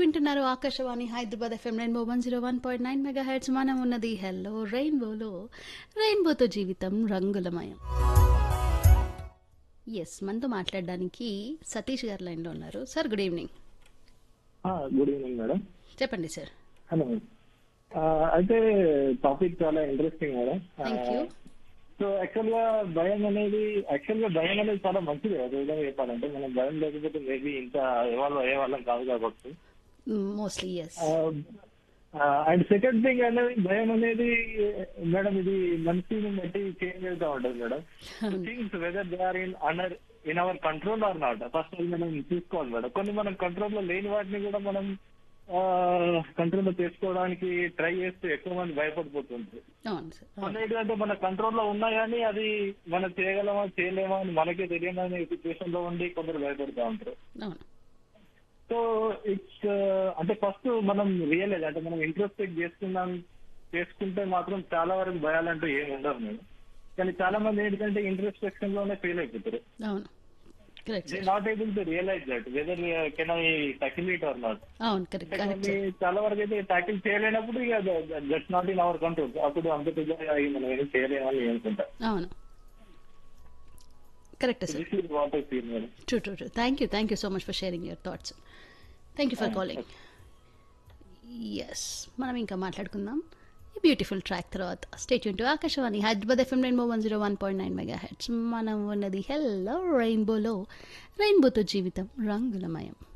వింటున్నారు Akashvani Hyderabad FM rainbow one zero one point nine mega hits మనం ఉన్నది హెల్లో రెయిన్బోలో రెయిన్బోతో జీవితం రంగులమయం ఎస్ మనతో మాట్లాడడానికి సతీష్ గారు లైన్లో ఉన్నారు sir good evening good evening madam చెప్పండి సార్ హలో అయితే టాపిక్ చాలా interesting madam thank you so actual గా భయం అనేది యాక్చువల్ గా భయం అనేది చాలా మంచిది ఒక విధంగా చెప్పాలంటే మనం భయం లేకపోతే మేబీ ఇంత ఇవాల్వ్ అయ్యే వాళ్ళం కాదు కాబట్టి mostly yes and second thing అనేది భయం అనేది మేడం ఇది మనిషిని బట్టి చేంజ్ అవుతా ఉంటుంది madam things whether they are in under in our control or not first మనం చూసుకోవాలి మేడం కొన్ని మనం కంట్రోల్ లో లేని వాటిని కూడా మనం కంట్రోల్ లో చేసుకోవడానికి ట్రై చేస్తే ఎక్కువ మంది భయపడిపోతుంటారు అవును సార్ కొన్ని ఏంటంటే మన కంట్రోల్ లో ఉన్నా కానీ అది మనం చేయగలమా చేయలేమా అని మనకే తెలియని సిచ్యువేషన్ లో ఉండి కొందరు భయపడుతూ ఉంటారు అవును సో ఇట్స్ అంటే ఫస్ట్ మనం రియలైజ్ అంటే మనం ఇంట్రోస్పెక్ట్ చేసుకున్నాం చేసుకుంటే మాత్రం చాలా వరకు భయాలంటూ ఏమి ఉండవు మేడం కానీ చాలా మంది ఏంటంటే ఇంట్రోస్పెక్షన్ లోనే ఫెయిల్ అయిపోతారు అవును correct they sir not able to realise that whether can I tackle it or not అవును కరెక్ట్ కరెక్ట్ కొన్ని చాలా వరకు అయితే టాకిల్ చేయలేనప్పుడు ఇక just not in our control అప్పుడు అంత పెద్దగా అయ్యి మనం ఏం చేయలేమని అనుకుంటా అవును correct sir this is what I feel madam true true true thank you thank you so much for sharing your thoughts thank you for calling yes మనం ఇంకా మాట్లాడుకుందాం ఈ బ్యూటిఫుల్ ట్రాక్ తర్వాత స్టేట్ యూన్ to Akashvani Hyderabad FM rainbow one zero one point nine mega hits మనం ఉన్నది hello రెయిన్బోలో రెయిన్బోతో జీవితం రంగులమయం